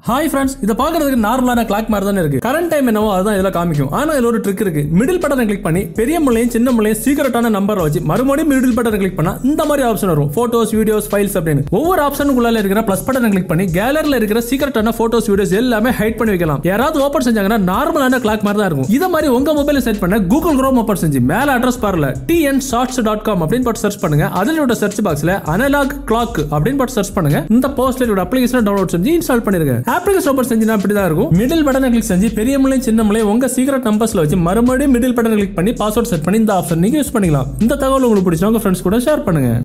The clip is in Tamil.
ஹாய் ஃப்ரெண்ட்ஸ் இதை பார்க்கறதுக்கு நார்மலான கிளாக் மாதிரி தானே இருக்கு கரண்ட் டைம் என்னவோ அதுதான் இதில் காமிக்கும் ஆனா இதுல ஒரு ட்ரிக் இருக்கு மிடில் பட்டனை கிளிக் பண்ணி பெரிய முள்ளையும் சின்ன முள்ளையும் சீக்கிரட்டான நம்பரை வச்சு மறுபடியும் மிடில் பட்டனை கிளிக் பண்ணா இந்த மாதிரி ஆப்ஷன் வரும் போட்டோஸ் வீடியோஸ் ஃபைல்ஸ் அப்படின்னு ஒவ்வொரு ஆப்ஷனுக்குள்ள இருக்கிற பிளஸ் பட்டனை கிளிக் பண்ணி கேலரியில் இருக்கிற சீக்கிரட்டான போட்டோஸ் வீடியோஸ் எல்லாமே ஹைட் பண்ணி வைக்கலாம் யாராவது ஓப்பன் செஞ்சாங்கன்னா நார்மலான கிளாக் மாதிரி தான் இருக்கும் இதை மாதிரி உங்க மொபைல செட் பண்ண கூகுள் குரோம் ஓப்பன் செஞ்சு மேல அட்ரஸ் பார்ல டிஎன் ஷார்ட்ஸ் டாட் காம் அப்படின்னு போட்டு சர்ச் பண்ணுங்க அதிலோட சர்ச் பாக்ஸ்ல அனலாக் கிளாக் அப்படின்னு போட்டு சர்ச் பண்ணுங்க இந்த போஸ்டரோட அப்ளிகேஷன் டவுன்லோட் செஞ்சு இன்ஸ்டால் பண்ணிருங்க அப்ளிகேஷன் ஓப்பன் செஞ்சுனா அப்படி தான் இருக்கும் மிடில் பட்டனை கிளிக் செஞ்சு பெரிய முளையும் சின்ன முளையும் உங்க சீக்கிரட் நம்பர்ஸ்ல வச்சு மறுபடியும் மிடில் பட்டனை கிளிக் பண்ணி பாஸ்வேர்ட் செட் பண்ணி இந்த ஆப்ஷன் நீங்க யூஸ் பண்ணிக்கலாம் இந்த தகவல் உங்களுக்கு பிடிச்சா உங்க ஃப்ரெண்ட்ஸ் கூட ஷேர் பண்ணுங்க